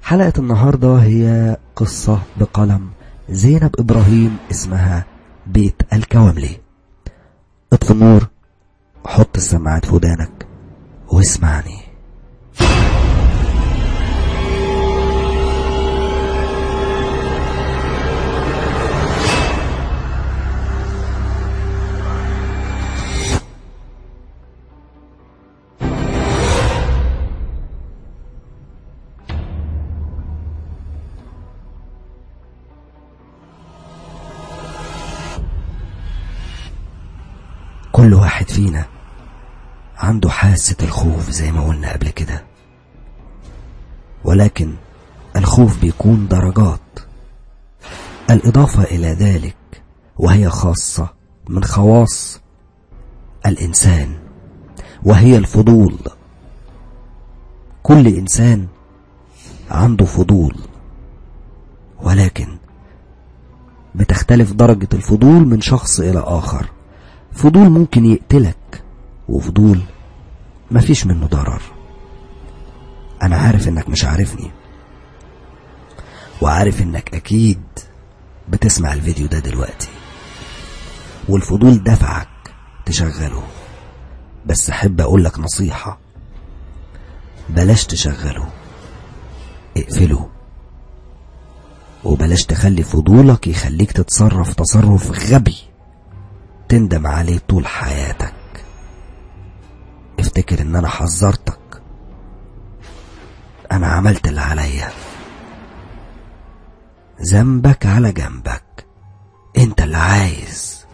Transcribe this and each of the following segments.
حلقة النهاردة هي قصة بقلم زينب إبراهيم اسمها بيت الكواملي اطفي النور وحط السماعات في ودانك واسمعني كل واحد فينا عنده حاسة الخوف زي ما قلنا قبل كده ولكن الخوف بيكون درجات الإضافة إلى ذلك وهي خاصة من خواص الإنسان وهي الفضول كل إنسان عنده فضول ولكن بتختلف درجة الفضول من شخص إلى آخر فضول ممكن يقتلك وفضول مفيش منه ضرر انا عارف انك مش عارفني وعارف انك اكيد بتسمع الفيديو ده دلوقتي والفضول دفعك تشغله بس احب اقولك نصيحة بلاش تشغله اقفله وبلاش تخلي فضولك يخليك تتصرف تصرف غبي تندم عليه طول حياتك افتكر ان انا حذرتك انا عملت اللي عليا ذنبك على جنبك انت اللي عايز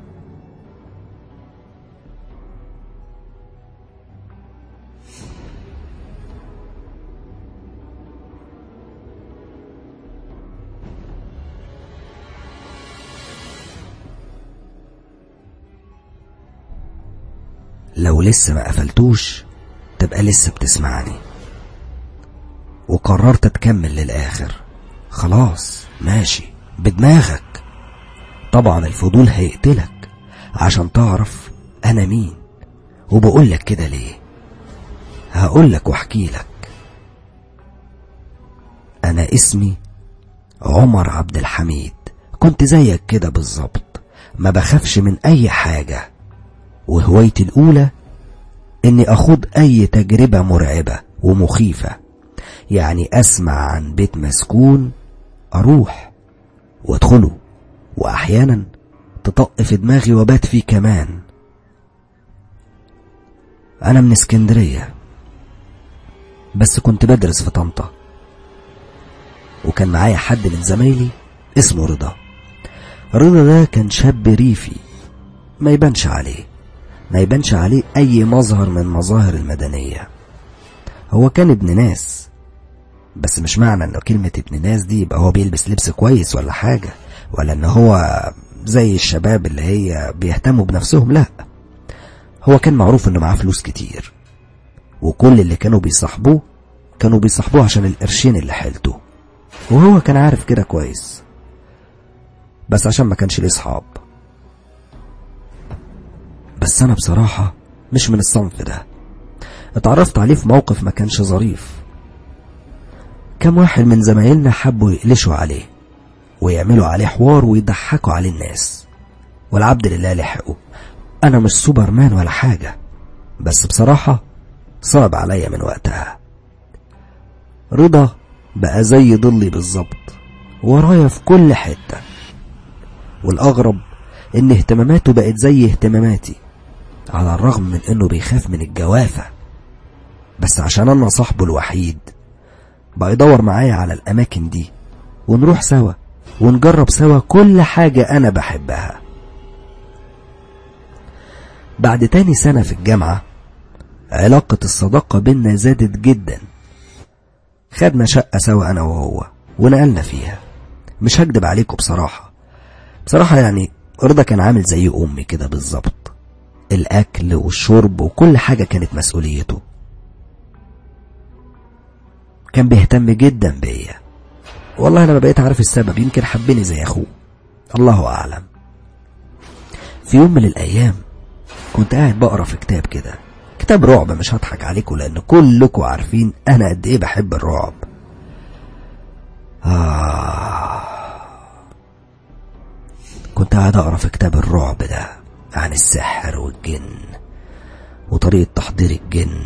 لو لسه ما قفلتوش تبقى لسه بتسمعني وقررت تكمل للآخر خلاص ماشي بدماغك طبعا الفضول هيقتلك عشان تعرف أنا مين وبقولك كده ليه هقولك واحكي لك أنا اسمي عمر عبد الحميد كنت زيك كده بالظبط ما بخافش من أي حاجة وهوايتي الأولى إني أخوض أي تجربة مرعبة ومخيفة يعني أسمع عن بيت مسكون أروح وأدخله وأحيانا تطق في دماغي وبات فيه كمان أنا من اسكندرية بس كنت بدرس في طنطا وكان معايا حد من زمايلي اسمه رضا رضا ده كان شاب ريفي ما يبانش عليه ما يبانش عليه أي مظهر من مظاهر المدنية هو كان ابن ناس بس مش معنى انه كلمة ابن ناس دي يبقى هو بيلبس لبس كويس ولا حاجة ولا ان هو زي الشباب اللي هي بيهتموا بنفسهم لا هو كان معروف انه معاه فلوس كتير وكل اللي كانوا بيصاحبوه كانوا بيصاحبوه عشان القرشين اللي حيلته وهو كان عارف كده كويس بس عشان ما كانش ليه صحاب بس انا بصراحة مش من الصنف ده اتعرفت عليه في موقف ما كانش ظريف كم واحد من زمايلنا حبوا يقلشوا عليه ويعملوا عليه حوار ويضحكوا عليه الناس والعبد لله لحقوا انا مش سوبرمان ولا حاجة بس بصراحة صعب عليا من وقتها رضا بقى زي ضلي بالظبط ورايا في كل حتة والأغرب إن اهتماماته بقت زي اهتماماتي على الرغم من إنه بيخاف من الجوافة بس عشان أنا صاحبه الوحيد بقى يدور معايا على الأماكن دي ونروح سوا ونجرب سوا كل حاجة أنا بحبها بعد تاني سنة في الجامعة علاقة الصداقة بينا زادت جدا خدنا شقة سوا أنا وهو ونقلنا فيها مش هكدب عليكم بصراحة بصراحة يعني رضا كان عامل زي أمي كده بالظبط الأكل والشرب وكل حاجة كانت مسؤوليته كان بيهتم جدا بيا والله أنا ما بقيت عارف السبب يمكن حبني زي أخوه الله أعلم في يوم من الأيام كنت قاعد بقرا في كتاب كده كتاب رعب مش هضحك عليكم لأن كلكم عارفين أنا قد إيه بحب الرعب آه كنت قاعد أقرأ في كتاب الرعب ده عن السحر والجن وطريقة تحضير الجن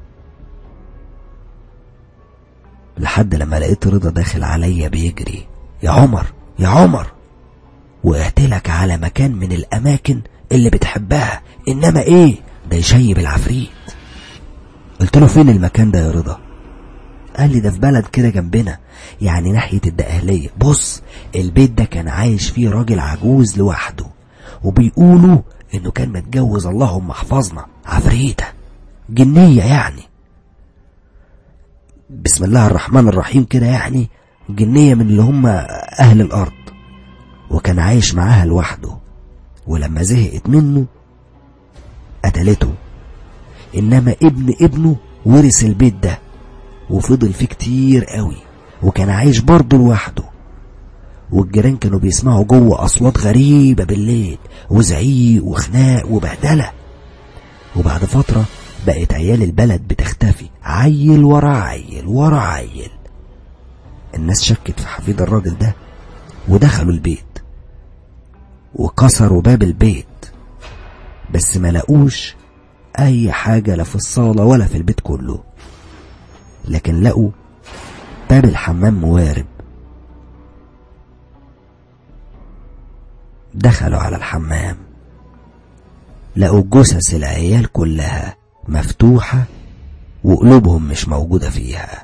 لحد لما لقيت رضا داخل عليا بيجري يا عمر يا عمر وقعت لك على مكان من الأماكن اللي بتحبها إنما إيه ده يشيب العفريت قلت له فين المكان ده يا رضا قال لي ده في بلد كده جنبنا يعني ناحية الدقهلية بص البيت ده كان عايش فيه راجل عجوز لوحده وبيقولوا انه كان متجوز اللهم احفظنا عفريتة جنية يعني بسم الله الرحمن الرحيم كده يعني جنية من اللي هم اهل الارض وكان عايش معاها لوحده ولما زهقت منه قتلته انما ابن ابنه ورث البيت ده وفضل فيه كتير قوي وكان عايش برضه لوحده والجيران كانوا بيسمعوا جوه أصوات غريبة بالليل وزعيق وخناق وبهدلة وبعد فترة بقت عيال البلد بتختفي عيل ورا عيل ورا عيل الناس شكت في حفيد الراجل ده ودخلوا البيت وكسروا باب البيت بس ما لقوش أي حاجة لا في الصالة ولا في البيت كله لكن لقوا باب الحمام موارب دخلوا على الحمام لقوا جثث العيال كلها مفتوحة وقلوبهم مش موجودة فيها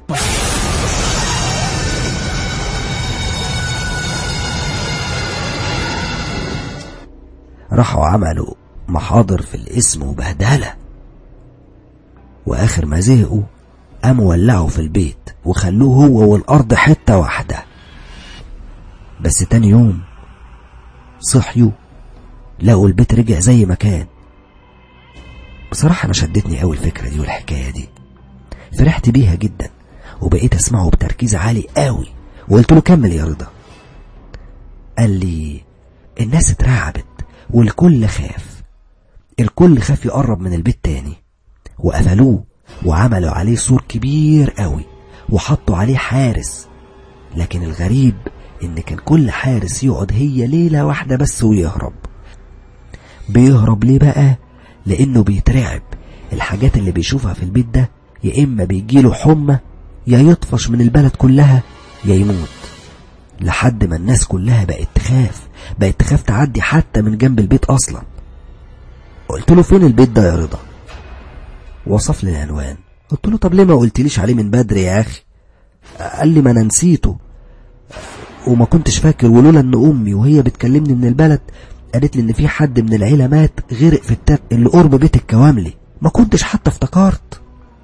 راحوا عملوا محاضر في الاسم وبهدلة وآخر ما زهقوا قاموا ولعوا في البيت وخلوه هو والأرض حتة واحدة بس تاني يوم صحيوا لقوا البيت رجع زي ما كان بصراحة أنا شدتني أوي الفكرة دي والحكاية دي فرحت بيها جدا وبقيت أسمعه بتركيز عالي أوي وقلت له كمل يا رضا قال لي الناس اترعبت والكل خاف الكل خاف يقرب من البيت تاني وقفلوه وعملوا عليه سور كبير قوي وحطوا عليه حارس لكن الغريب ان كان كل حارس يقعد هي ليلة واحدة بس ويهرب بيهرب ليه بقى لانه بيترعب الحاجات اللي بيشوفها في البيت ده يا اما بيجيله حمى يا يطفش من البلد كلها يا يموت لحد ما الناس كلها بقت تخاف بقت تخاف تعدي حتى من جنب البيت اصلا قلت له فين البيت ده يا رضا وصف لي العنوان قلت له طب ليه ما قلتليش عليه من بدري يا اخي قال لي ما انا نسيته وما كنتش فاكر ولولا ان امي وهي بتكلمني من البلد قالت لي ان في حد من العيله مات غرق في التل اللي قرب بيت الكواملي ما كنتش حتى افتكرت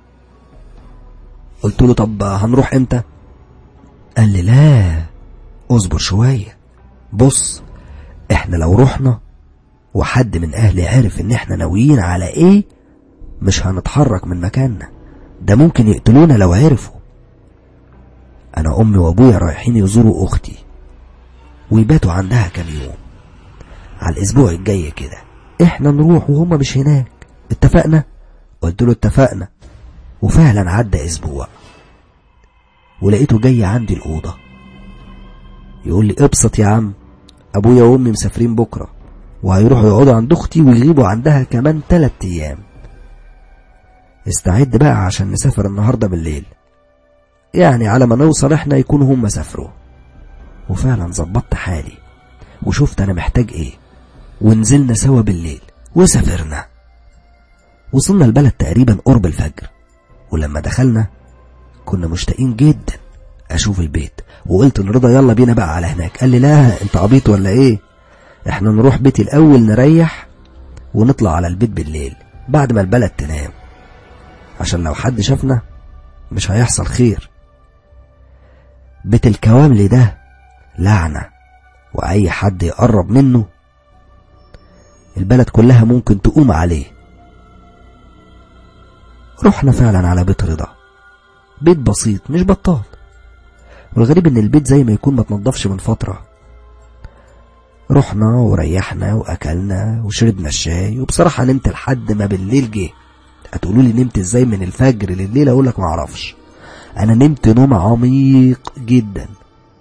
قلت له طب هنروح امتى قال لي لا اصبر شويه بص احنا لو رحنا وحد من اهلي عرف ان احنا ناويين على ايه مش هنتحرك من مكاننا ده ممكن يقتلونا لو عرفوا انا امي وابويا رايحين يزوروا اختي ويباتوا عندها كام يوم على الاسبوع الجاي كده احنا نروح وهما مش هناك اتفقنا قلت له اتفقنا وفعلا عدى اسبوع ولقيته جاي عندي الاوضه يقول لي ابسط يا عم ابويا وامي مسافرين بكره وهيروحوا يقعدوا عند اختي ويغيبوا عندها كمان تلات ايام استعد بقى عشان نسافر النهارده بالليل يعني على ما نوصل احنا يكونوا هم سافروا وفعلا ظبطت حالي وشفت انا محتاج ايه ونزلنا سوا بالليل وسافرنا وصلنا البلد تقريبا قرب الفجر ولما دخلنا كنا مشتاقين جدا اشوف البيت وقلت لرضا يلا بينا بقى على هناك قال لي لا انت عبيط ولا ايه احنا نروح بيتي الاول نريح ونطلع على البيت بالليل بعد ما البلد تنام عشان لو حد شافنا مش هيحصل خير بيت الكواملي ده لعنة وأي حد يقرب منه البلد كلها ممكن تقوم عليه رحنا فعلا على بيت رضا بيت بسيط مش بطال والغريب ان البيت زي ما يكون ما تنضفش من فترة رحنا وريحنا واكلنا وشربنا الشاي وبصراحة نمت لحد ما بالليل جه هتقولوا لي نمت ازاي من الفجر لليل اقول لك ما اعرفش انا نمت نوم عميق جدا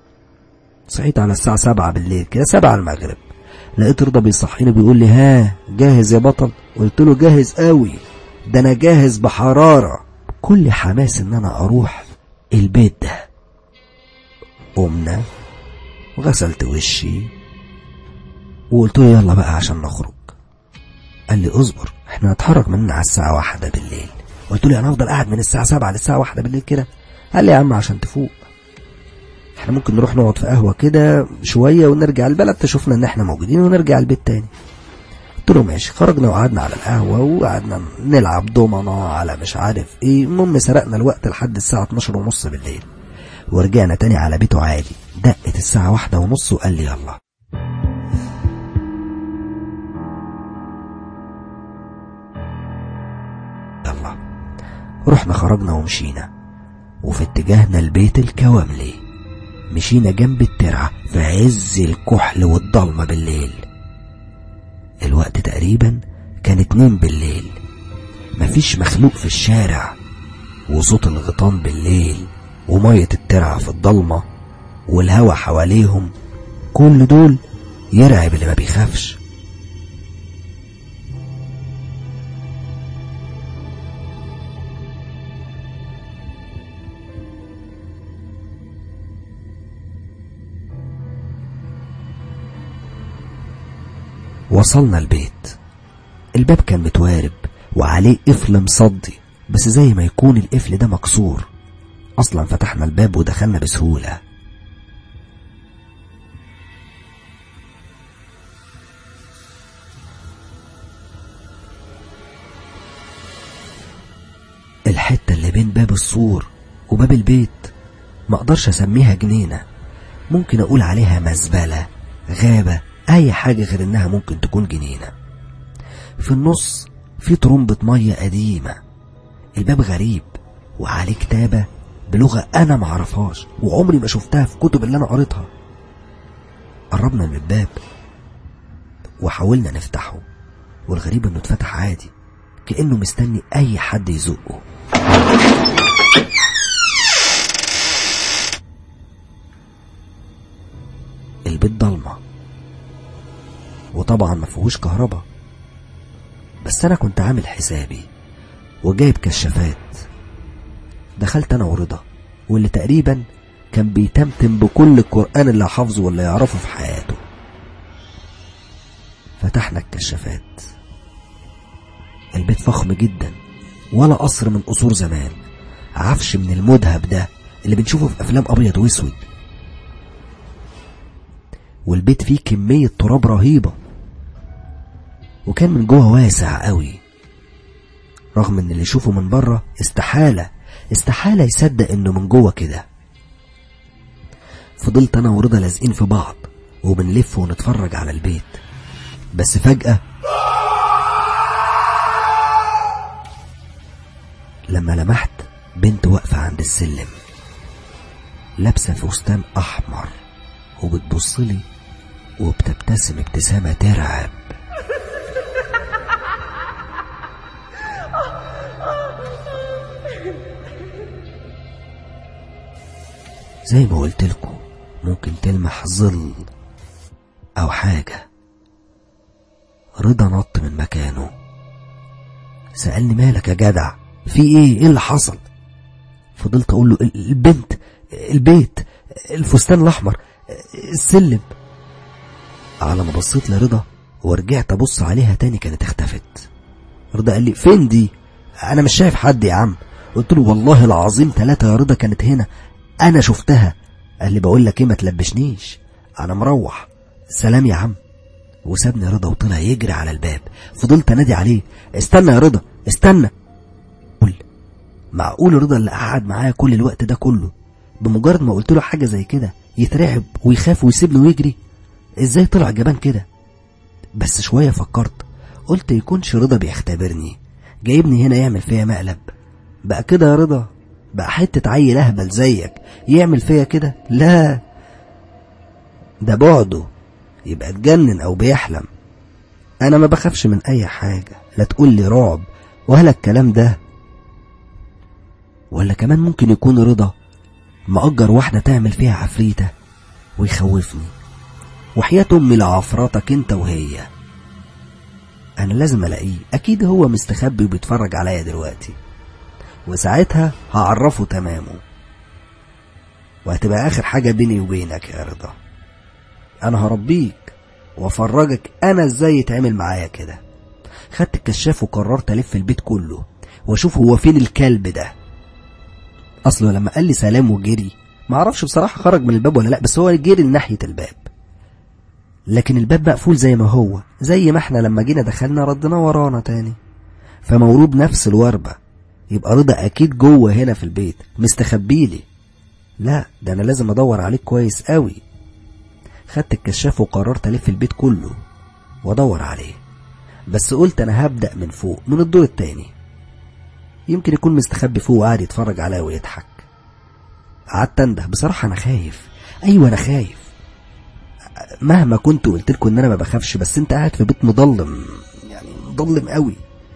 صحيت على الساعة سبعة بالليل كده سبعة المغرب لقيت رضا بيصحيني بيقول لي ها جاهز يا بطل قلت له جاهز قوي ده انا جاهز بحرارة كل حماس ان انا اروح البيت ده قمنا وغسلت وشي وقلت له يلا بقى عشان نخرج قال لي اصبر احنا هنتحرك مننا على الساعة واحدة بالليل قلت له انا افضل قاعد من الساعة سبعة للساعة واحدة بالليل كده قال لي يا عم عشان تفوق احنا ممكن نروح نقعد في قهوة كده شوية ونرجع البلد تشوفنا ان احنا موجودين ونرجع البيت تاني قلت له ماشي خرجنا وقعدنا على القهوة وقعدنا نلعب دومنا على مش عارف ايه المهم سرقنا الوقت لحد الساعة 12 ونص بالليل ورجعنا تاني على بيته عادي دقت الساعة واحدة ونص وقال لي يلا يلا رحنا خرجنا ومشينا وفي اتجاهنا البيت الكواملي مشينا جنب الترعة في عز الكحل والضلمة بالليل الوقت تقريبا كان اتنين بالليل مفيش مخلوق في الشارع وصوت الغيطان بالليل ومية الترعة في الضلمة والهوا حواليهم كل دول يرعب اللي ما بيخافش وصلنا البيت الباب كان متوارب وعليه قفل مصدي بس زي ما يكون القفل ده مكسور اصلا فتحنا الباب ودخلنا بسهولة الحتة اللي بين باب السور وباب البيت ما اقدرش اسميها جنينة ممكن اقول عليها مزبلة غابة اي حاجة غير انها ممكن تكون جنينة في النص في طرمبة مية قديمة الباب غريب وعليه كتابة بلغة أنا معرفهاش وعمري ما شفتها في كتب اللي أنا قريتها قربنا من الباب وحاولنا نفتحه والغريب إنه اتفتح عادي كأنه مستني أي حد يزقه البيت ضلمة وطبعا ما فيهوش كهرباء بس أنا كنت عامل حسابي وجايب كشافات دخلت انا ورضا واللي تقريبا كان بيتمتم بكل القرآن اللي حافظه ولا يعرفه في حياته فتحنا الكشافات البيت فخم جدا ولا قصر من قصور زمان عفش من المذهب ده اللي بنشوفه في افلام ابيض واسود والبيت فيه كمية تراب رهيبة وكان من جوه واسع قوي رغم ان اللي يشوفه من بره استحالة استحالة يصدق انه من جوه كده فضلت انا ورضا لازقين في بعض وبنلف ونتفرج على البيت بس فجأة لما لمحت بنت واقفة عند السلم لابسة فستان أحمر وبتبصلي وبتبتسم ابتسامة ترعب زي ما قلت لكم ممكن تلمح ظل او حاجه رضا نط من مكانه سالني مالك يا جدع في ايه ايه اللي حصل فضلت اقول له ال- البنت البيت الفستان الاحمر السلم على ما بصيت لرضا ورجعت ابص عليها تاني كانت اختفت رضا قال لي فين دي انا مش شايف حد يا عم قلت له والله العظيم ثلاثة يا رضا كانت هنا انا شفتها قال لي بقول لك ايه ما تلبشنيش انا مروح سلام يا عم وسابني رضا وطلع يجري على الباب فضلت انادي عليه استنى يا رضا استنى قول معقول رضا اللي قعد معايا كل الوقت ده كله بمجرد ما قلت له حاجه زي كده يترعب ويخاف ويسيبني ويجري ازاي طلع جبان كده بس شويه فكرت قلت يكونش رضا بيختبرني جايبني هنا يعمل فيا مقلب بقى كده يا رضا بقى حتة عيل اهبل زيك يعمل فيا كده لا ده بعده يبقى اتجنن او بيحلم انا ما بخافش من اي حاجة لا تقول لي رعب ولا الكلام ده ولا كمان ممكن يكون رضا مأجر واحدة تعمل فيها عفريتة ويخوفني وحياة أمي لعفراتك أنت وهي أنا لازم ألاقيه أكيد هو مستخبي وبيتفرج عليا دلوقتي وساعتها هعرفه تمامه وهتبقى آخر حاجة بيني وبينك يا رضا أنا هربيك وأفرجك أنا إزاي يتعمل معايا كده خدت الكشاف وقررت ألف البيت كله وأشوف هو فين الكلب ده أصله لما قال لي سلام وجري معرفش بصراحة خرج من الباب ولا لأ بس هو جري ناحية الباب لكن الباب مقفول زي ما هو زي ما احنا لما جينا دخلنا ردنا ورانا تاني فموروب نفس الوربة يبقى رضا أكيد جوه هنا في البيت مستخبيلي لا ده أنا لازم أدور عليك كويس قوي خدت الكشاف وقررت ألف البيت كله وأدور عليه بس قلت أنا هبدأ من فوق من الدور التاني يمكن يكون مستخبي فوق وقاعد يتفرج عليا ويضحك قعدت انده بصراحة أنا خايف أيوة أنا خايف مهما كنت قلت لكم ان انا ما بخافش بس انت قاعد في بيت مظلم يعني مظلم قوي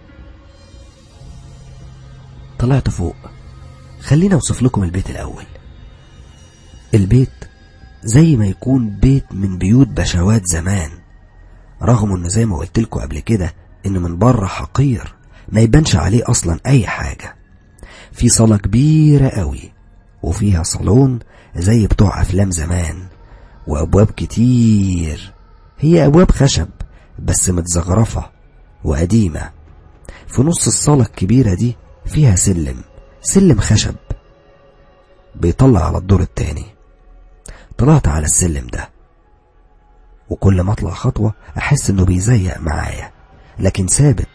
طلعت فوق خليني اوصف لكم البيت الاول البيت زي ما يكون بيت من بيوت بشوات زمان رغم انه زي ما قلت لكم قبل كده انه من بره حقير ما يبانش عليه اصلا اي حاجه في صاله كبيره قوي وفيها صالون زي بتوع افلام زمان وأبواب كتير هي أبواب خشب بس متزغرفة وقديمة في نص الصالة الكبيرة دي فيها سلم سلم خشب بيطلع على الدور التاني طلعت على السلم ده وكل ما اطلع خطوة احس انه بيزيق معايا لكن ثابت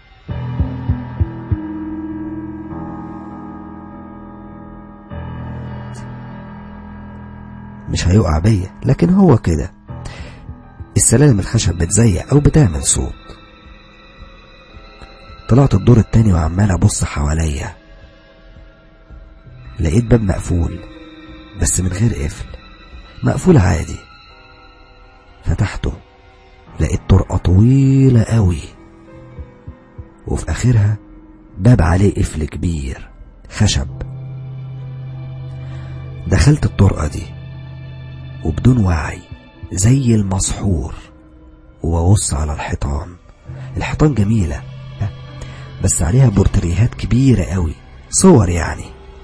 مش هيقع بيا لكن هو كده السلالم الخشب بتزيق او بتعمل صوت طلعت الدور التاني وعمال ابص حواليا لقيت باب مقفول بس من غير قفل مقفول عادي فتحته لقيت طرقة طويلة قوي وفي آخرها باب عليه قفل كبير خشب دخلت الطرقة دي وبدون وعي زي المسحور وببص على الحيطان الحيطان جميلة بس عليها بورتريهات كبيرة قوي صور يعني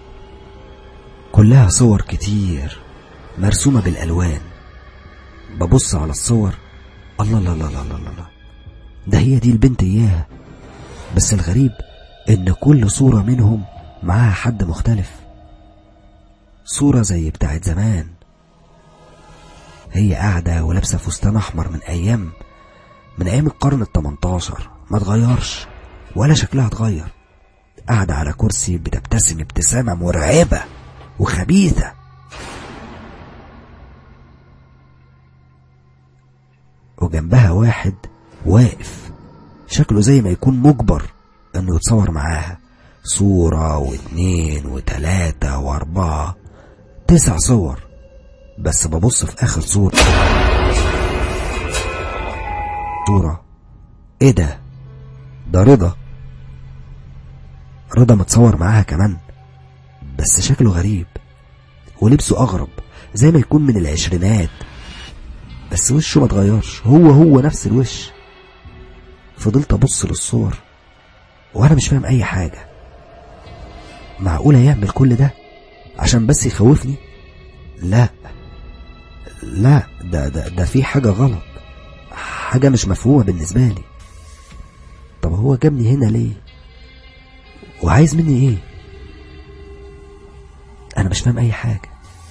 كلها صور كتير مرسومة بالألوان ببص على الصور الله لا لا لا لا لا ده هي دي البنت إياها بس الغريب إن كل صورة منهم معاها حد مختلف صورة زي بتاعت زمان هي قاعدة ولابسة فستان أحمر من أيام من أيام القرن التمنتاشر ما تغيرش ولا شكلها اتغير قاعدة على كرسي بتبتسم ابتسامة مرعبة وخبيثة وجنبها واحد واقف شكله زي ما يكون مجبر انه يتصور معاها صورة واتنين وتلاتة واربعة تسع صور بس ببص في اخر صورة صورة ايه ده ده رضا رضا متصور معاها كمان بس شكله غريب ولبسه اغرب زي ما يكون من العشرينات بس وشه ما اتغيرش هو هو نفس الوش فضلت ابص للصور وانا مش فاهم اي حاجه معقوله يعمل كل ده عشان بس يخوفني لا لا ده ده ده في حاجه غلط حاجه مش مفهومه بالنسبه لي طب هو جابني هنا ليه وعايز مني ايه انا مش فاهم اي حاجه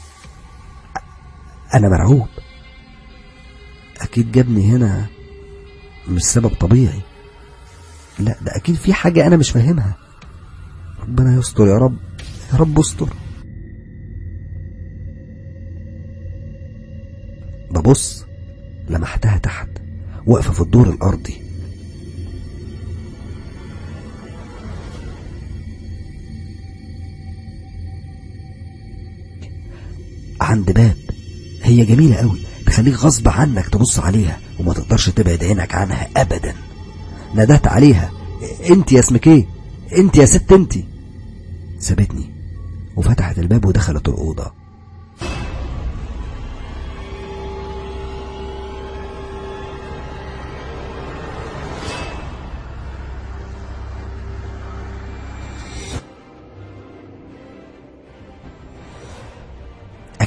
انا مرعوب اكيد جابني هنا مش سبب طبيعي لا ده اكيد في حاجه انا مش فاهمها ربنا يستر يا رب يا رب استر ببص لمحتها تحت واقفه في الدور الارضي عند باب هي جميله قوي تخليك غصب عنك تبص عليها وما تقدرش تبعد عينك عنها ابدا ندهت عليها انت يا اسمك ايه انت يا ست انت سابتني وفتحت الباب ودخلت الاوضه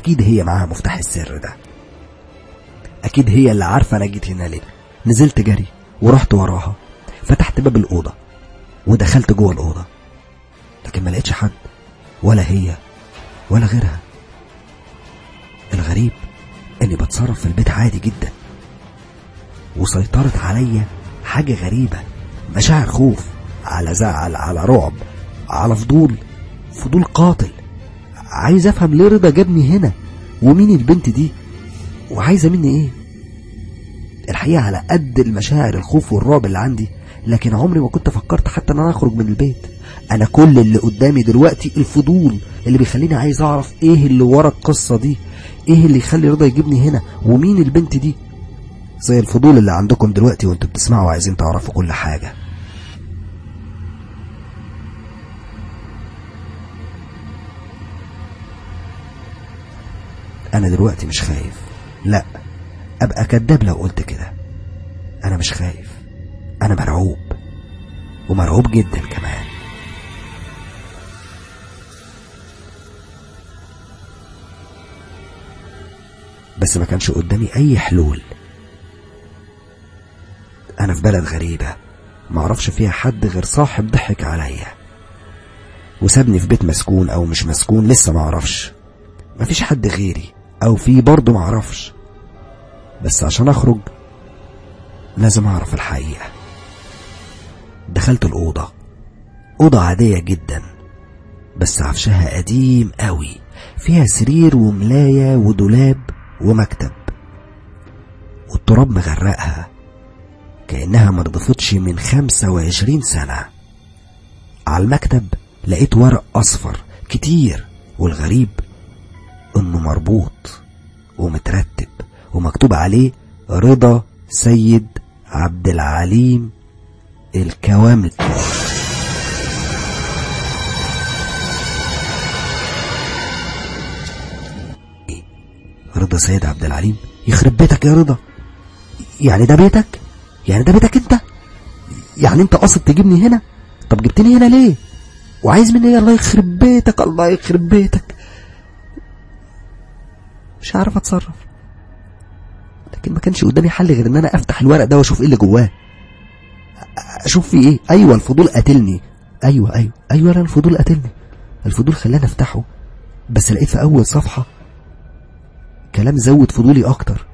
أكيد هي معاها مفتاح السر ده أكيد هي اللي عارفة أنا جيت هنا ليه نزلت جري ورحت وراها فتحت باب الأوضة ودخلت جوه الأوضة لكن ما لقيتش حد ولا هي ولا غيرها الغريب اني بتصرف في البيت عادي جدا وسيطرت عليا حاجة غريبة مشاعر خوف على زعل على رعب على فضول فضول قاتل عايز افهم ليه رضا جابني هنا ومين البنت دي وعايزة مني ايه الحقيقة على قد المشاعر الخوف والرعب اللي عندي لكن عمري ما كنت فكرت حتى ان انا اخرج من البيت انا كل اللي قدامي دلوقتي الفضول اللي بيخليني عايز اعرف ايه اللي ورا القصة دي ايه اللي يخلي رضا يجيبني هنا ومين البنت دي زي الفضول اللي عندكم دلوقتي وانتوا بتسمعوا عايزين تعرفوا كل حاجة انا دلوقتي مش خايف لا ابقى كداب لو قلت كده انا مش خايف انا مرعوب ومرعوب جدا كمان بس ما كانش قدامي اي حلول انا في بلد غريبة معرفش فيها حد غير صاحب ضحك عليا وسابني في بيت مسكون او مش مسكون لسه معرفش مفيش حد غيري او في برضه معرفش بس عشان اخرج لازم اعرف الحقيقة دخلت الأوضة أوضة عادية جدا بس عفشها قديم قوي فيها سرير وملاية ودولاب ومكتب والتراب مغرقها كأنها مرضفتش من خمسة وعشرين سنة على المكتب لقيت ورق أصفر كتير والغريب إنه مربوط ومترتب ومكتوب عليه رضا سيد عبد العليم الكوامل رضا سيد عبد العليم يخرب بيتك يا رضا يعني ده بيتك يعني ده بيتك انت يعني انت قاصد تجيبني هنا طب جبتني هنا ليه وعايز مني ايه الله يخرب بيتك الله يخرب بيتك مش عارف اتصرف لكن ما كانش قدامي حل غير ان انا افتح الورق ده واشوف ايه اللي جواه اشوف فيه ايه ايوه الفضول قاتلني ايوه ايوه ايوه انا الفضول قاتلني الفضول خلاني افتحه بس لقيت في اول صفحه كلام زود فضولي اكتر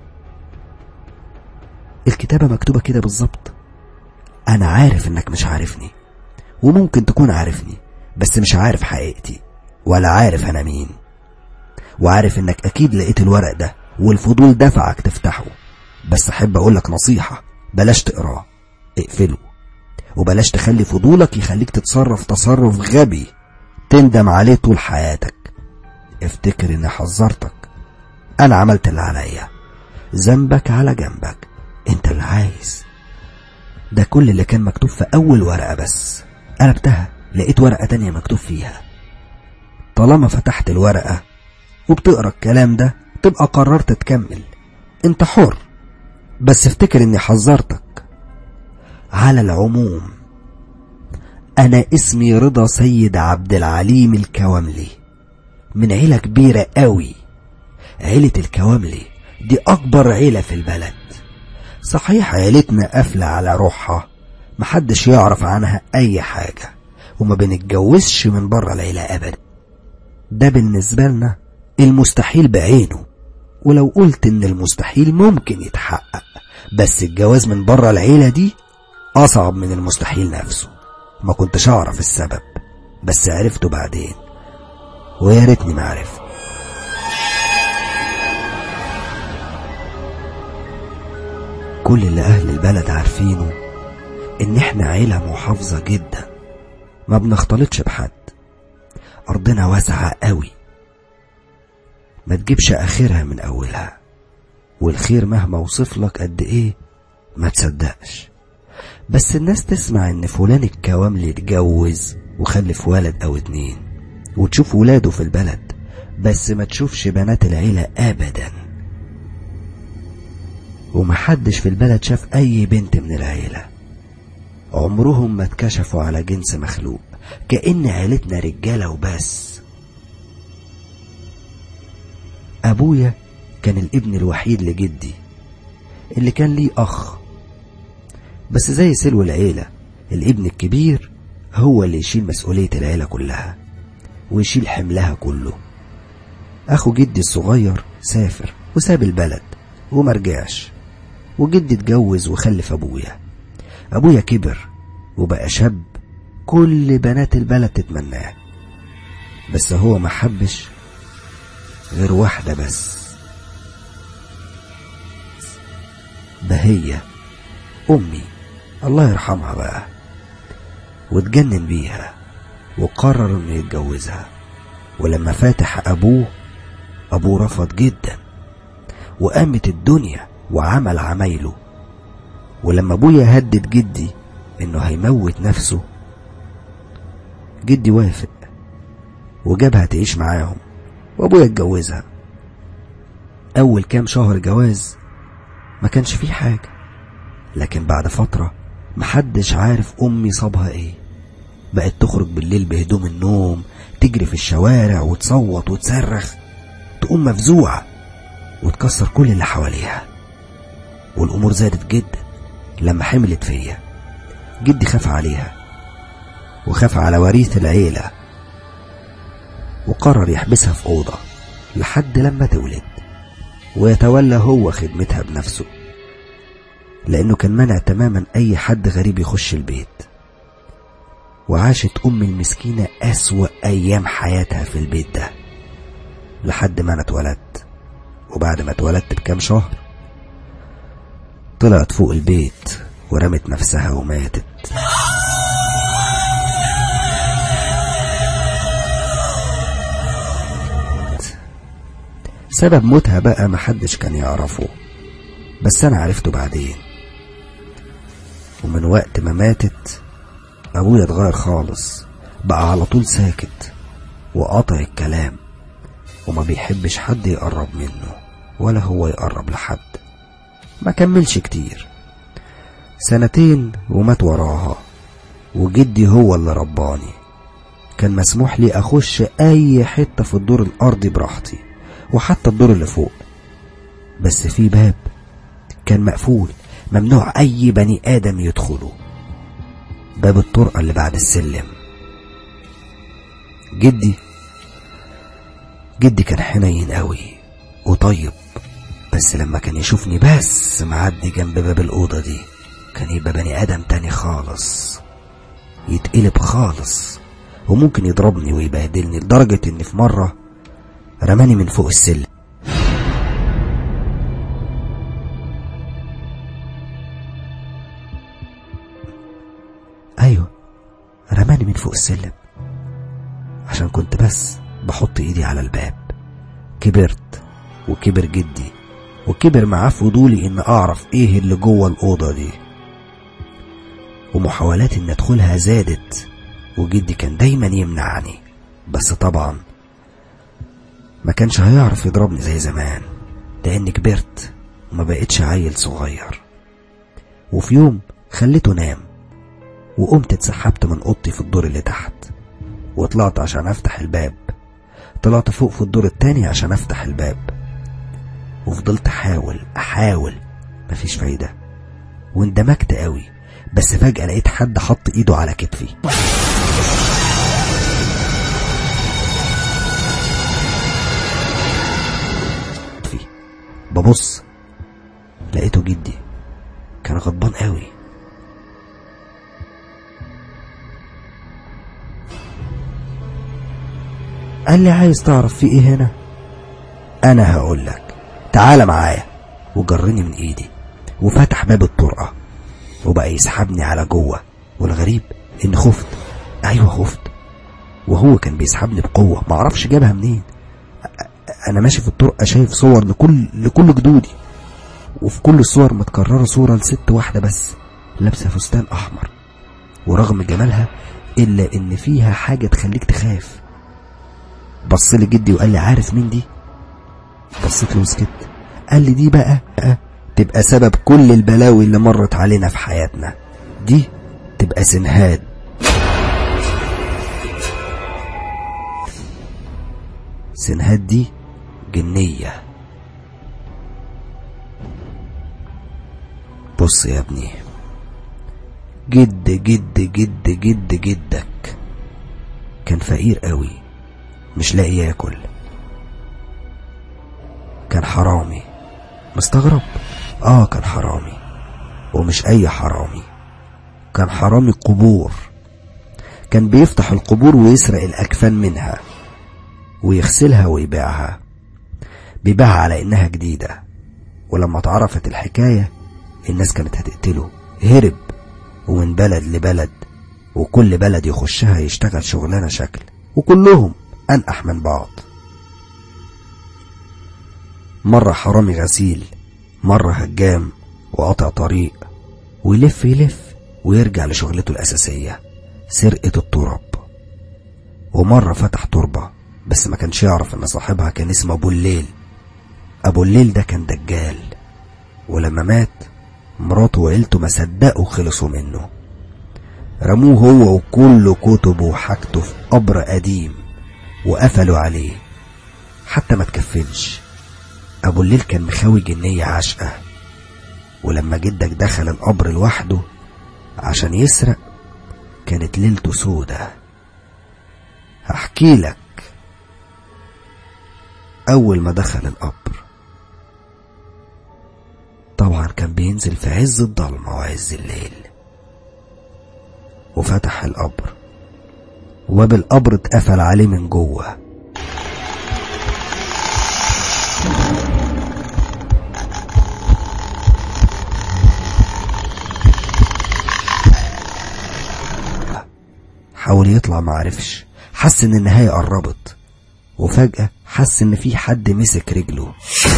الكتابه مكتوبه كده بالظبط انا عارف انك مش عارفني وممكن تكون عارفني بس مش عارف حقيقتي ولا عارف انا مين وعارف انك اكيد لقيت الورق ده والفضول دفعك تفتحه بس احب اقولك نصيحه بلاش تقراه اقفله وبلاش تخلي فضولك يخليك تتصرف تصرف غبي تندم عليه طول حياتك افتكر اني حذرتك انا عملت اللي عليا ذنبك على جنبك انت اللي عايز ده كل اللي كان مكتوب في اول ورقة بس قلبتها لقيت ورقة تانية مكتوب فيها طالما فتحت الورقة وبتقرا الكلام ده تبقى قررت تكمل انت حر بس افتكر اني حذرتك على العموم انا اسمي رضا سيد عبد العليم الكواملي من عيلة كبيرة قوي عيلة الكواملي دي اكبر عيلة في البلد صحيح عيلتنا قافلة على روحها محدش يعرف عنها اي حاجة وما بنتجوزش من بره العيلة ابدا ده بالنسبة لنا المستحيل بعينه ولو قلت ان المستحيل ممكن يتحقق بس الجواز من بره العيلة دي أصعب من المستحيل نفسه ما كنتش أعرف السبب بس عرفته بعدين ويا ريتني ما عرفت كل اللي أهل البلد عارفينه إن إحنا عيلة محافظة جدا ما بنختلطش بحد أرضنا واسعة قوي ما تجيبش آخرها من أولها والخير مهما وصف لك قد إيه ما تصدقش بس الناس تسمع ان فلان الكواملي اتجوز وخلف ولد او اتنين وتشوف ولاده في البلد بس ما تشوفش بنات العيلة ابدا ومحدش في البلد شاف اي بنت من العيلة عمرهم ما اتكشفوا على جنس مخلوق كأن عيلتنا رجالة وبس أبويا كان الابن الوحيد لجدي اللي كان ليه أخ بس زي سلو العيلة الابن الكبير هو اللي يشيل مسؤولية العيلة كلها ويشيل حملها كله أخو جدي الصغير سافر وساب البلد ومرجعش وجدي اتجوز وخلف أبويا أبويا كبر وبقى شاب كل بنات البلد تتمناه بس هو ما حبش غير واحدة بس بهية أمي الله يرحمها بقى واتجنن بيها وقرر انه يتجوزها ولما فاتح ابوه ابوه رفض جدا وقامت الدنيا وعمل عمايله ولما ابويا هدد جدي انه هيموت نفسه جدي وافق وجابها تعيش معاهم وابويا اتجوزها اول كام شهر جواز ما كانش فيه حاجة لكن بعد فترة محدش عارف امي صابها ايه بقت تخرج بالليل بهدوم النوم تجري في الشوارع وتصوت وتصرخ تقوم مفزوعة وتكسر كل اللي حواليها والأمور زادت جدا لما حملت فيا جدي خاف عليها وخاف على وريث العيلة وقرر يحبسها في أوضة لحد لما تولد ويتولى هو خدمتها بنفسه لأنه كان منع تماما أي حد غريب يخش البيت وعاشت أم المسكينة أسوأ أيام حياتها في البيت ده لحد ما أنا اتولدت وبعد ما اتولدت بكام شهر طلعت فوق البيت ورمت نفسها وماتت سبب موتها بقى محدش كان يعرفه بس أنا عرفته بعدين ومن وقت ما ماتت أبويا اتغير خالص بقى على طول ساكت وقاطع الكلام وما بيحبش حد يقرب منه ولا هو يقرب لحد ما كملش كتير سنتين ومات وراها وجدي هو اللي رباني كان مسموح لي أخش أي حتة في الدور الأرضي براحتي وحتى الدور اللي فوق بس في باب كان مقفول ممنوع أي بني آدم يدخله باب الطرقة اللي بعد السلم جدي جدي كان حنين قوي وطيب بس لما كان يشوفني بس معدي جنب باب الأوضة دي كان يبقى بني آدم تاني خالص يتقلب خالص وممكن يضربني ويبهدلني لدرجة إن في مرة رماني من فوق السلم أيوة رماني من فوق السلم عشان كنت بس بحط ايدي على الباب كبرت وكبر جدي وكبر معاه فضولي ان اعرف ايه اللي جوه الاوضه دي ومحاولاتي ان ادخلها زادت وجدي كان دايما يمنعني بس طبعا ما كانش هيعرف يضربني زي زمان لاني كبرت وما بقتش عيل صغير وفي يوم خليته نام وقمت اتسحبت من اوضتي في الدور اللي تحت وطلعت عشان افتح الباب طلعت فوق في الدور التاني عشان افتح الباب وفضلت احاول احاول مفيش فايدة واندمجت قوي بس فجأة لقيت حد حط ايده على كتفي كتفي ببص لقيته جدي كان غضبان قوي قال لي عايز تعرف في ايه هنا انا هقول لك تعال معايا وجرني من ايدي وفتح باب الطرقة وبقى يسحبني على جوه والغريب اني خفت ايوه خفت وهو كان بيسحبني بقوة معرفش جابها منين أ- انا ماشي في الطرقة شايف صور لكل لكل جدودي وفي كل الصور متكررة صورة لست واحدة بس لابسة فستان احمر ورغم جمالها الا ان فيها حاجة تخليك تخاف بص لي جدي وقال لي عارف مين دي بصيت له وسكت قال لي دي بقى بقى تبقى سبب كل البلاوي اللي مرت علينا في حياتنا دي تبقى سنهاد سنهاد دي جنية بص يا ابني جد جد جد جد جدك كان فقير قوي مش لاقي ياكل كان حرامي مستغرب اه كان حرامي ومش اي حرامي كان حرامي قبور كان بيفتح القبور ويسرق الاكفان منها ويغسلها ويبيعها بيبيعها على انها جديدة ولما اتعرفت الحكاية الناس كانت هتقتله هرب ومن بلد لبلد وكل بلد يخشها يشتغل شغلانة شكل وكلهم أنقح من بعض مرة حرامي غسيل مرة هجام وقاطع طريق ويلف يلف ويرجع لشغلته الأساسية سرقة التراب ومرة فتح تربة بس ما كانش يعرف ان صاحبها كان اسمه ابو الليل ابو الليل ده كان دجال ولما مات مراته وعيلته ما صدقوا خلصوا منه رموه هو وكل كتبه وحاجته في قبر قديم وقفلوا عليه حتى ما تكفنش ابو الليل كان مخاوي جنية عاشقة ولما جدك دخل القبر لوحده عشان يسرق كانت ليلته سودة هحكي لك أول ما دخل القبر طبعا كان بينزل في عز الضلمة وعز الليل وفتح القبر وباب القبر اتقفل عليه من جوه حاول يطلع معرفش حس ان النهاية قربت وفجأة حس ان في حد مسك رجله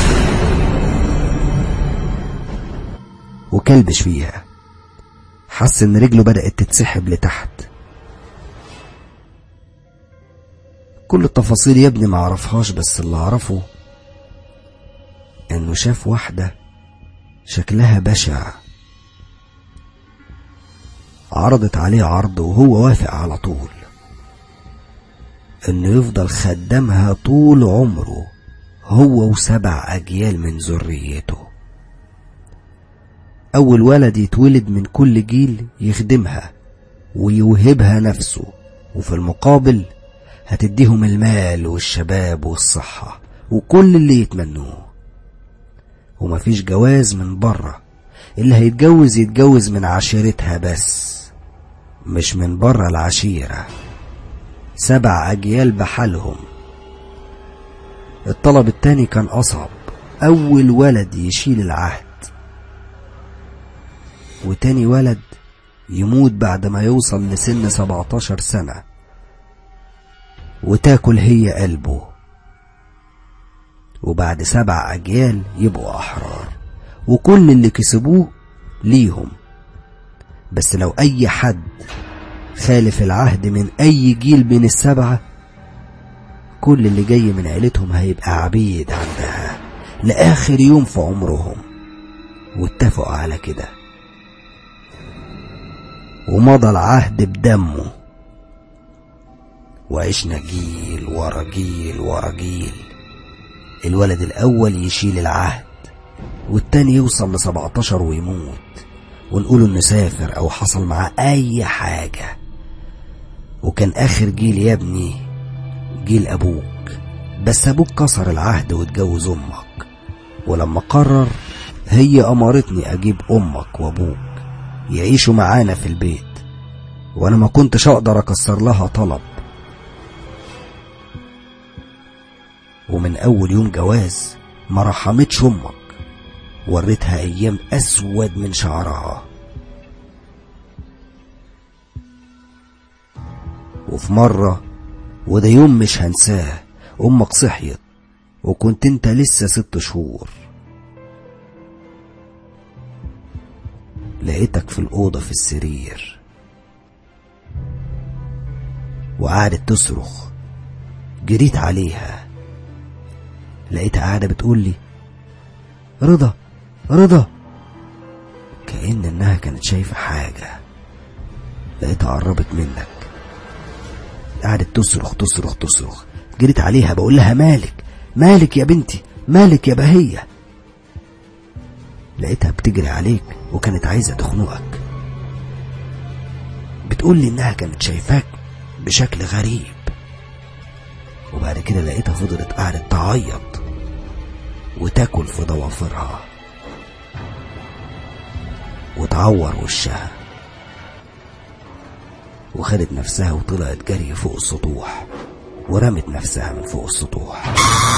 وكلبش فيها حس ان رجله بدأت تتسحب لتحت كل التفاصيل يا ابني معرفهاش بس اللي اعرفه انه شاف واحدة شكلها بشع عرضت عليه عرض وهو وافق على طول انه يفضل خدامها طول عمره هو وسبع اجيال من ذريته اول ولد يتولد من كل جيل يخدمها ويوهبها نفسه وفي المقابل هتديهم المال والشباب والصحة وكل اللي يتمنوه ومفيش جواز من بره اللي هيتجوز يتجوز من عشيرتها بس مش من بره العشيرة سبع أجيال بحالهم الطلب التاني كان أصعب أول ولد يشيل العهد وتاني ولد يموت بعد ما يوصل لسن 17 سنة وتاكل هي قلبه وبعد سبع أجيال يبقوا أحرار وكل اللي كسبوه ليهم بس لو أي حد خالف العهد من أي جيل من السبعة كل اللي جاي من عيلتهم هيبقى عبيد عندها لآخر يوم في عمرهم واتفقوا على كده ومضى العهد بدمه وعشنا جيل ورا جيل ورا جيل الولد الأول يشيل العهد والتاني يوصل لسبعتاشر ويموت ونقول انه سافر او حصل معاه اي حاجة وكان اخر جيل يا ابني جيل ابوك بس ابوك كسر العهد واتجوز امك ولما قرر هي امرتني اجيب امك وابوك يعيشوا معانا في البيت وانا ما كنتش اقدر اكسر لها طلب ومن اول يوم جواز ما رحمتش امك وريتها ايام اسود من شعرها وفي مرة وده يوم مش هنساه امك صحيت وكنت انت لسه ست شهور لقيتك في الأوضة في السرير وقعدت تصرخ جريت عليها لقيتها قاعدة بتقولي رضا رضا كأن إنها كانت شايفة حاجة لقيتها قربت منك قعدت تصرخ تصرخ تصرخ جريت عليها بقول لها مالك مالك يا بنتي مالك يا بهية لقيتها بتجري عليك وكانت عايزة تخنقك بتقول لي إنها كانت شايفاك بشكل غريب وبعد كده لقيتها فضلت قاعدة تعيط وتاكل في ضوافرها وتعور وشها وخدت نفسها وطلعت جري فوق السطوح ورمت نفسها من فوق السطوح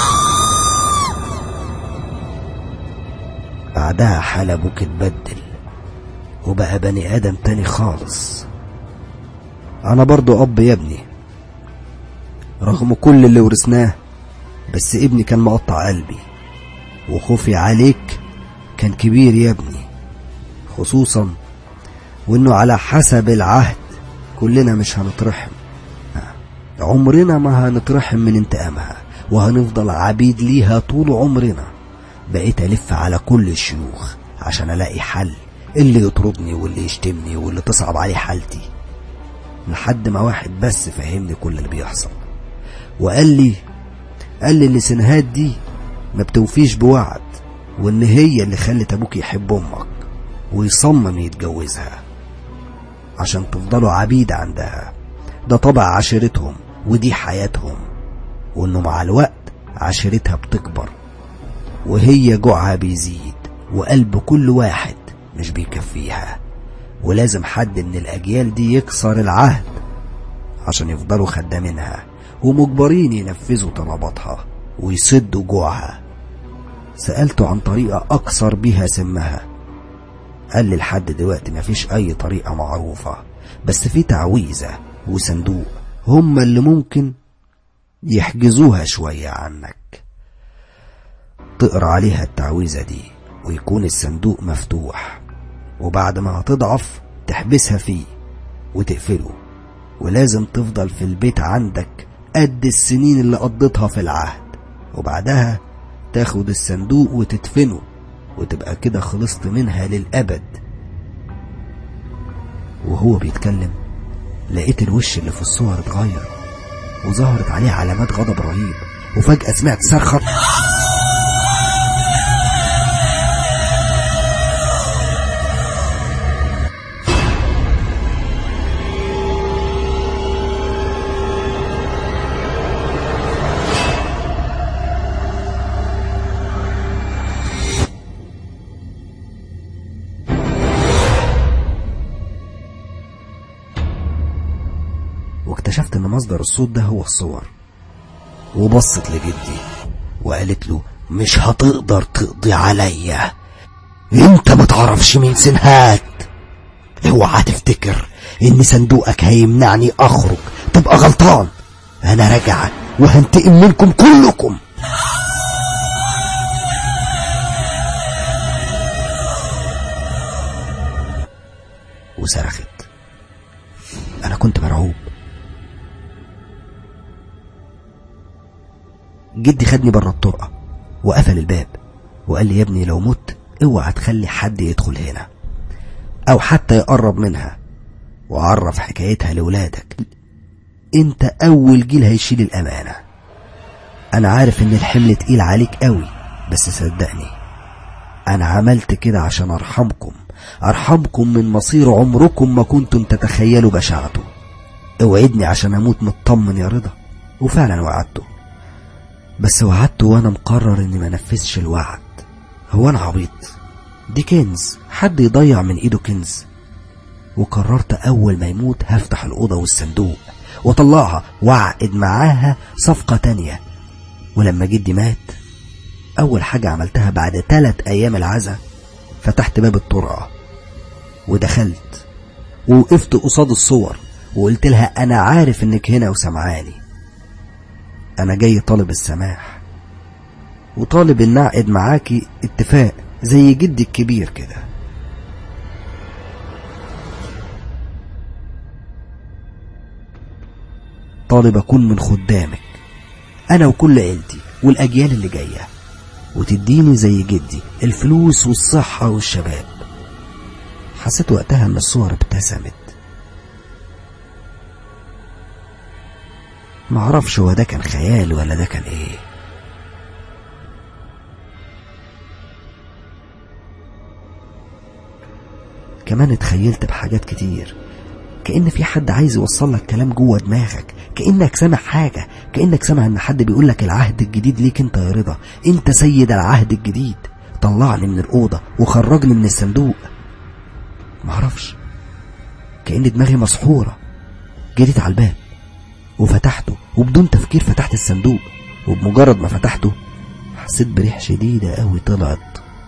بعدها حال ابوك اتبدل وبقى بني ادم تاني خالص انا برضو اب يا ابني رغم كل اللي ورثناه بس ابني كان مقطع قلبي وخوفي عليك كان كبير يا ابني خصوصا وانه على حسب العهد كلنا مش هنترحم عمرنا ما هنترحم من انتقامها وهنفضل عبيد ليها طول عمرنا بقيت ألف على كل الشيوخ عشان ألاقي حل اللي يطردني واللي يشتمني واللي تصعب عليه حالتي لحد ما واحد بس فهمني كل اللي بيحصل وقال لي قال لي ان سنهات دي ما بتوفيش بوعد وان هي اللي خلت ابوك يحب امك ويصمم يتجوزها عشان تفضلوا عبيد عندها ده طبع عشيرتهم ودي حياتهم وانه مع الوقت عشيرتها بتكبر وهي جوعها بيزيد وقلب كل واحد مش بيكفيها ولازم حد من الأجيال دي يكسر العهد عشان يفضلوا خدامينها ومجبرين ينفذوا طلباتها ويسدوا جوعها سألته عن طريقة أكسر بيها سمها قال لي لحد دلوقتي مفيش أي طريقة معروفة بس في تعويذة وصندوق هما اللي ممكن يحجزوها شوية عنك تقرا عليها التعويذة دي ويكون الصندوق مفتوح وبعد ما هتضعف تحبسها فيه وتقفله ولازم تفضل في البيت عندك قد السنين اللي قضيتها في العهد وبعدها تاخد الصندوق وتدفنه وتبقى كده خلصت منها للأبد وهو بيتكلم لقيت الوش اللي في الصور اتغير وظهرت عليه علامات غضب رهيب وفجأة سمعت صرخة واكتشفت ان مصدر الصوت ده هو الصور وبصت لجدي وقالت له مش هتقدر تقضي عليا انت ما تعرفش مين سنهات اوعى تفتكر ان صندوقك هيمنعني اخرج تبقى غلطان انا راجعة وهنتقم منكم كلكم وصرخت انا كنت مرعوب جدي خدني بره الطرقة وقفل الباب وقال لي يا ابني لو مت اوعى تخلي حد يدخل هنا او حتى يقرب منها وعرف حكايتها لولادك انت اول جيل هيشيل الامانة انا عارف ان الحمل تقيل عليك قوي بس صدقني انا عملت كده عشان ارحمكم ارحمكم من مصير عمركم ما كنتم تتخيلوا بشاعته اوعدني عشان اموت مطمن يا رضا وفعلا وعدته بس وعدته وانا مقرر اني ما نفذش الوعد هو انا عبيط دي كنز حد يضيع من ايده كنز وقررت اول ما يموت هفتح الاوضه والصندوق واطلعها واعقد معاها صفقه تانية ولما جدي مات اول حاجه عملتها بعد تلات ايام العزا فتحت باب الطرقه ودخلت ووقفت قصاد الصور وقلت لها انا عارف انك هنا وسمعاني انا جاي طالب السماح وطالب ان اعقد معاكي اتفاق زي جدي الكبير كده طالب اكون من خدامك انا وكل عيلتي والاجيال اللي جايه وتديني زي جدي الفلوس والصحه والشباب حسيت وقتها ان الصور ابتسمت معرفش هو ده كان خيال ولا ده كان ايه كمان اتخيلت بحاجات كتير كأن في حد عايز يوصل لك كلام جوه دماغك كأنك سامع حاجة كأنك سامع ان حد بيقول لك العهد الجديد ليك انت يا رضا انت سيد العهد الجديد طلعني من الأوضة وخرجني من الصندوق معرفش كأن دماغي مسحورة جريت على الباب وفتحته وبدون تفكير فتحت الصندوق وبمجرد ما فتحته حسيت بريح شديدة قوي طلعت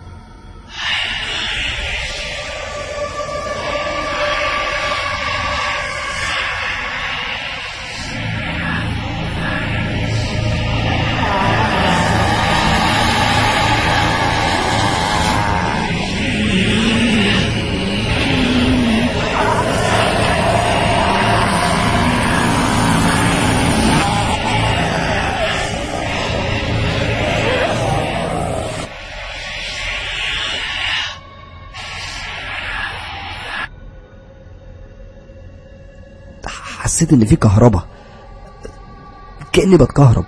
حسيت ان في كهرباء كاني بتكهرب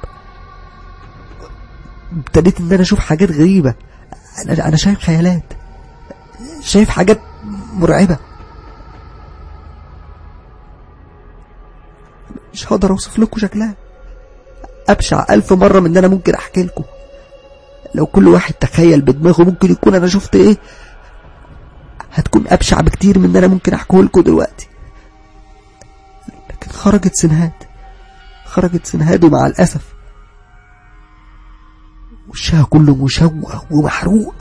ابتديت ان انا اشوف حاجات غريبه انا انا شايف خيالات شايف حاجات مرعبه مش هقدر اوصف لكم شكلها ابشع الف مره من ان انا ممكن احكي لكم لو كل واحد تخيل بدماغه ممكن يكون انا شفت ايه هتكون ابشع بكتير من ان انا ممكن احكيه لكم دلوقتي لكن خرجت سنهاد خرجت سنهاد ومع الاسف وشها كله مشوه ومحروق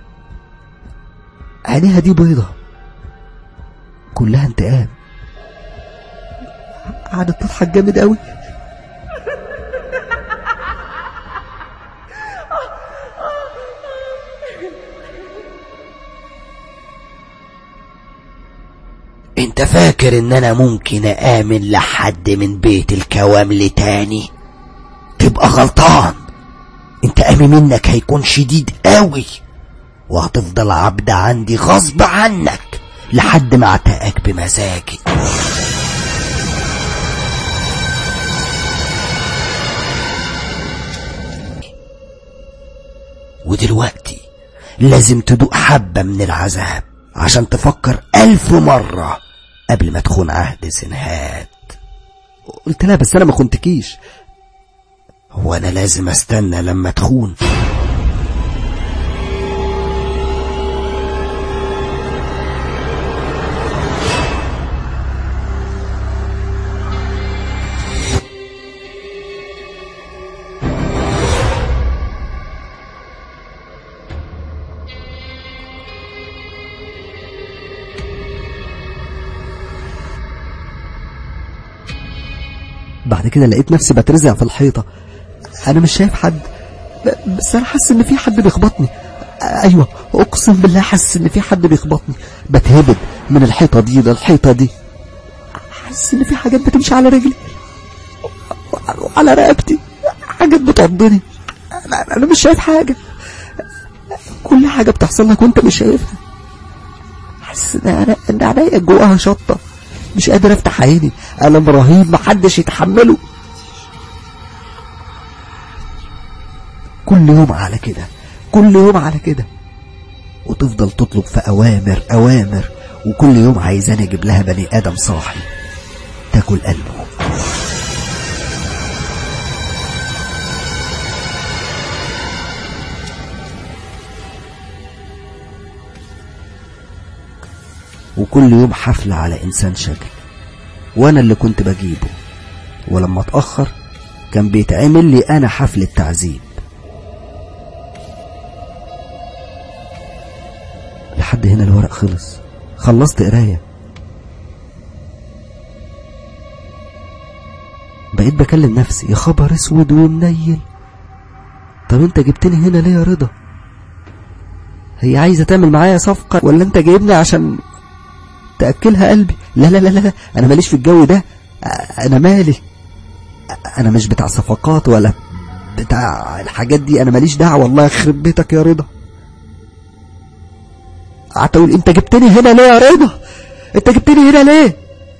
عينيها دي بيضة كلها انتقام قعدت تضحك جامد قوي انت فاكر ان انا ممكن امن لحد من بيت الكوامل تاني تبقى غلطان انت امي منك هيكون شديد قوي وهتفضل عبد عندي غصب عنك لحد ما اعتقك بمزاجي ودلوقتي لازم تدوق حبة من العذاب عشان تفكر ألف مرة قبل ما تخون عهد سنهاد قلت لها بس انا ما كنتكيش هو أنا لازم أستنى لما تخون بعد كده لقيت نفسي بترزع في الحيطة أنا مش شايف حد ب- بس أنا حاسس إن في حد بيخبطني أيوة أقسم بالله حاسس إن في حد بيخبطني بتهبد من الحيطة دي للحيطة دي حاسس إن في حاجات بتمشي على رجلي وعلى رقبتي حاجات بتعضني أنا, أنا مش شايف حاجة كل حاجة بتحصل لك وأنت مش شايفها حاسس إن أنا إن عينيا جواها شطة مش قادر افتح عيني ألم رهيب محدش يتحمله كل يوم على كده كل يوم على كده وتفضل تطلب في أوامر أوامر وكل يوم عايزاني أجيب لها بني آدم صاحي تاكل قلبه وكل يوم حفلة على إنسان شكل وأنا اللي كنت بجيبه ولما اتأخر كان بيتعمل لي أنا حفلة تعذيب لحد هنا الورق خلص خلصت قراية بقيت بكلم نفسي يا خبر اسود ومنيل طب انت جبتني هنا ليه يا رضا هي عايزة تعمل معايا صفقة ولا انت جايبني عشان تأكلها قلبي لا لا لا لا انا ماليش في الجو ده انا مالي انا مش بتاع صفقات ولا بتاع الحاجات دي انا ماليش دعوه والله يخرب بيتك يا رضا قعدت اقول انت جبتني هنا ليه يا رضا انت جبتني هنا ليه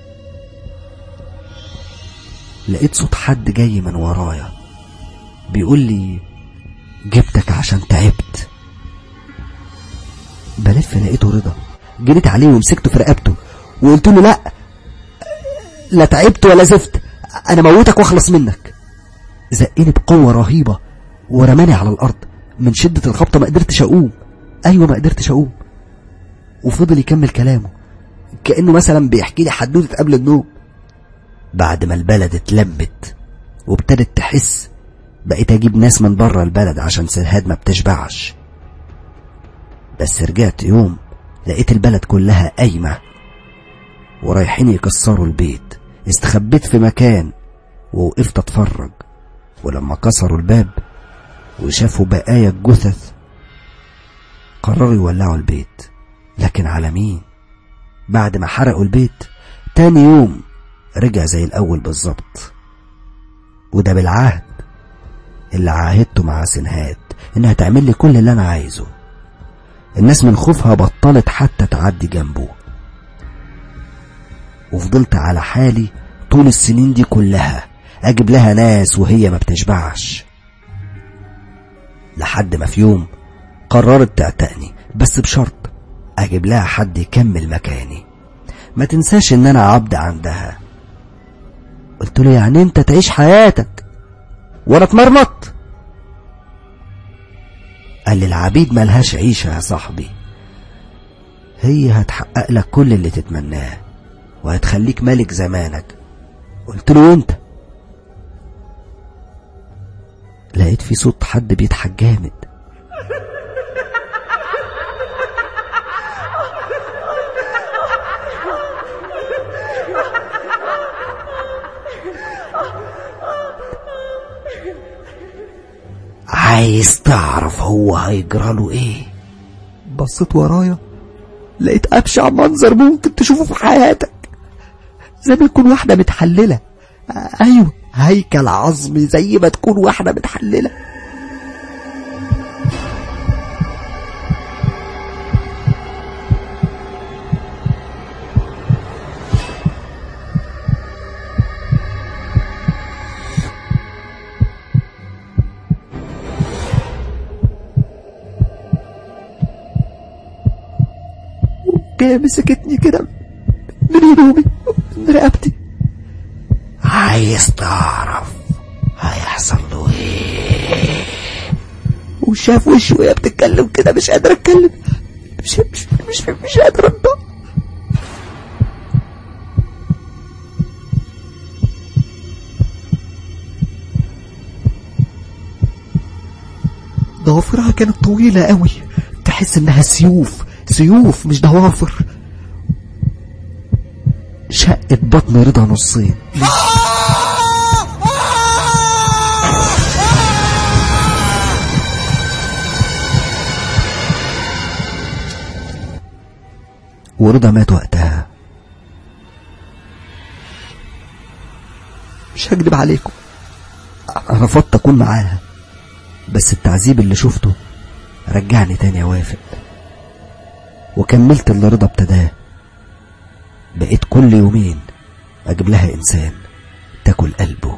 لقيت صوت حد جاي من ورايا بيقول لي جبتك عشان تعبت بلف لقيته رضا جريت عليه ومسكته في رقبته وقلت له لا لا تعبت ولا زفت انا موتك واخلص منك زقني بقوه رهيبه ورماني على الارض من شده الخبطه ما قدرتش اقوم ايوه ما قدرتش اقوم وفضل يكمل كلامه كانه مثلا بيحكي لي حدوته قبل النوم بعد ما البلد اتلمت وابتدت تحس بقيت اجيب ناس من بره البلد عشان سرهاد ما بتشبعش بس رجعت يوم لقيت البلد كلها قايمة ورايحين يكسروا البيت استخبيت في مكان ووقفت اتفرج ولما كسروا الباب وشافوا بقايا الجثث قرروا يولعوا البيت لكن على مين بعد ما حرقوا البيت تاني يوم رجع زي الأول بالظبط وده بالعهد اللي عاهدته مع سنهاد إنها تعمل لي كل اللي أنا عايزه الناس من خوفها بطلت حتى تعدي جنبه وفضلت على حالي طول السنين دي كلها أجيب لها ناس وهي ما بتشبعش لحد ما في يوم قررت تعتقني بس بشرط أجيب لها حد يكمل مكاني ما تنساش إن أنا عبد عندها قلت له يعني أنت تعيش حياتك وأنا اتمرمط قال لي العبيد ملهاش عيشة يا صاحبي هي هتحقق لك كل اللي تتمناه وهتخليك ملك زمانك قلت له وانت لقيت في صوت حد بيضحك جامد عايز تعرف هو هيجراله ايه بصيت ورايا لقيت أبشع منظر ممكن تشوفه في حياتك زي ما يكون واحدة متحللة أيوة هيكل عظمي زي ما تكون واحدة متحللة جاية مسكتني كده من هدومي من رقبتي عايز تعرف هيحصل له ايه وشاف وشي وهي بتتكلم كده مش قادر اتكلم مش مش مش, مش قادر انطق ضوافرها كانت طويلة قوي تحس انها سيوف سيوف مش ضوافر شقت بطن رضا نصين ورضا مات وقتها مش هكدب عليكم أنا رفضت اكون معاها بس التعذيب اللي شفته رجعني تاني اوافق وكملت اللي رضا ابتداه بقيت كل يومين اجيب لها انسان تاكل قلبه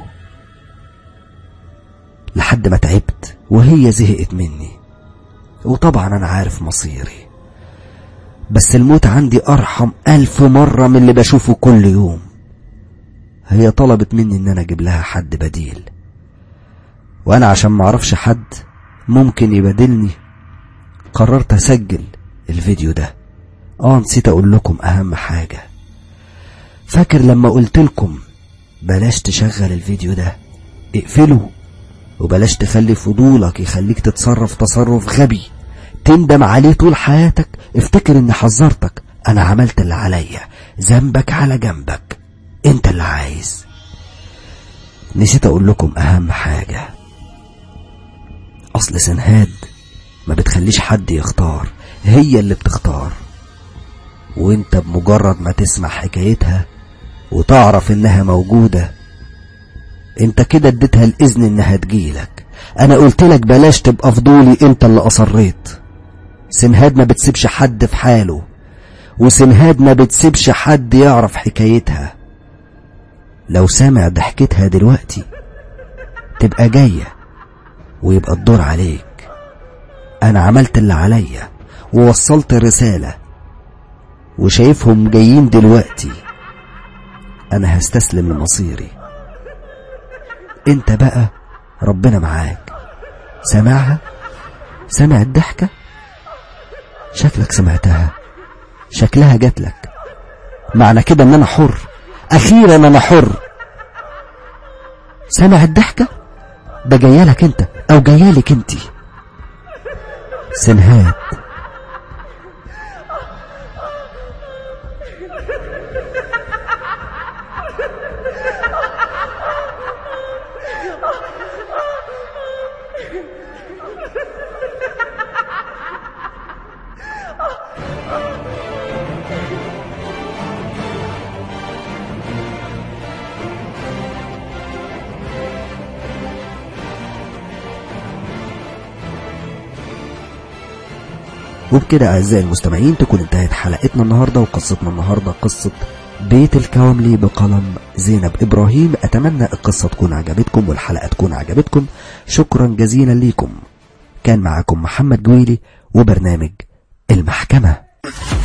لحد ما تعبت وهي زهقت مني وطبعا انا عارف مصيري بس الموت عندي ارحم الف مرة من اللي بشوفه كل يوم هي طلبت مني ان انا اجيب لها حد بديل وانا عشان معرفش حد ممكن يبادلني قررت اسجل الفيديو ده اه نسيت اقول لكم اهم حاجة فاكر لما قلت لكم بلاش تشغل الفيديو ده اقفله وبلاش تخلي فضولك يخليك تتصرف تصرف غبي تندم عليه طول حياتك افتكر اني حذرتك انا عملت اللي عليا ذنبك على جنبك انت اللي عايز نسيت اقول لكم اهم حاجة اصل سنهاد ما بتخليش حد يختار هي اللي بتختار وانت بمجرد ما تسمع حكايتها وتعرف انها موجودة انت كده اديتها الاذن انها تجيلك انا قلت لك بلاش تبقى فضولي انت اللي اصريت سنهاد ما بتسيبش حد في حاله وسنهاد ما بتسيبش حد يعرف حكايتها لو سامع ضحكتها دلوقتي تبقى جاية ويبقى الدور عليك انا عملت اللي عليا ووصلت الرسالة وشايفهم جايين دلوقتي انا هستسلم لمصيري انت بقى ربنا معاك سامعها سامع الضحكة شكلك سمعتها شكلها جاتلك معنى كده ان انا حر اخيرا انا حر سامع الضحكة ده جايالك انت او جايالك انتي سنهاد وبكده أعزائي المستمعين تكون انتهت حلقتنا النهاردة وقصتنا النهاردة قصة بيت الكواملي بقلم زينب إبراهيم أتمنى القصة تكون عجبتكم والحلقة تكون عجبتكم شكرا جزيلا ليكم كان معكم محمد جويلي وبرنامج المحكمة